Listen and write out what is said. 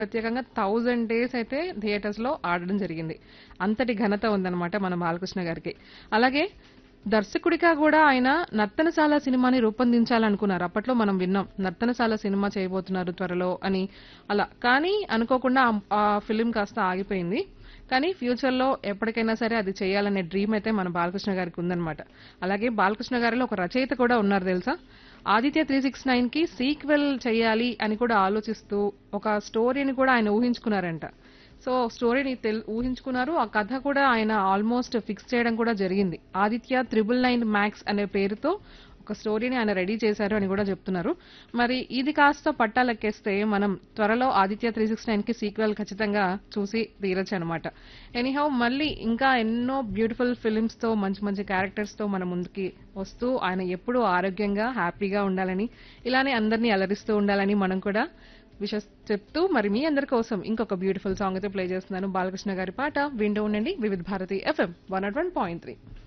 ప్రత్యేకంగా thousand days అయితే theatres లో ఆడడం జరిగింది అంతటి ఘనత ఉందన్నమాట మన బాలకృష్ణ గారికి అలాగే దర్శకుడిగా కూడా ఆయన నర్తనశాల సినిమాని రూపొందించాలనుకున్నారు అప్పట్లో మనం విన్నాం నర్తనశాల సినిమా చేయబోతున్నారు త్వరలో అని అలా కానీ అనుకోకుండా ఆ- ఆ ఫిలిం కాస్త ఆగిపోయింది కానీ ఫ్యూచర్ లో ఎప్పటికైనా సరే అది చేయాలనే డ్రీమ్ అయితే మన బాలకృష్ణ గారికి ఉందన్నమాట అలాగే బాలకృష్ణ గారిలో ఒక రచయిత కూడా ఉన్నారు తెలుసా ఆదిత్య త్రీ సిక్స్ నైన్ కి సీక్వెల్ చేయాలి అని కూడా ఆలోచిస్తూ ఒక స్టోరీని కూడా ఆయన ఊహించుకున్నారంట సో స్టోరీని తెల్ ఊహించుకున్నారు ఆ కథ కూడా ఆయన ఆల్మోస్ట్ ఫిక్స్ చేయడం కూడా జరిగింది ఆదిత్య త్రిబుల్ నైన్ మ్యాక్స్ అనే పేరుతో ఒక స్టోరీని ఆయన రెడీ చేశారు అని కూడా చెప్తున్నారు మరి ఇది కాస్త పట్టాలెక్కేస్తే మనం త్వరలో ఆదిత్య త్రీ సిక్స్ నైన్ కి సీక్వెల్ ఖచ్చితంగా చూసి తీరచ్చు అనమాట ఎనీహౌ మళ్ళీ ఇంకా ఎన్నో బ్యూటిఫుల్ ఫిలిమ్స్ తో మంచి మంచి క్యారెక్టర్స్ తో మన ముందుకి వస్తూ ఆయన ఎప్పుడూ ఆరోగ్యంగా హ్యాపీగా ఉండాలని ఇలానే అందరినీ అలరిస్తూ ఉండాలని మనం కూడా విషస్ చెప్తూ మరి మీ అందరి కోసం ఇంకొక బ్యూటిఫుల్ సాంగ్ అయితే ప్లే చేస్తున్నాను బాలకృష్ణ గారి పాట వింటూ ఉండండి Vividh Bharati FM one nought one point three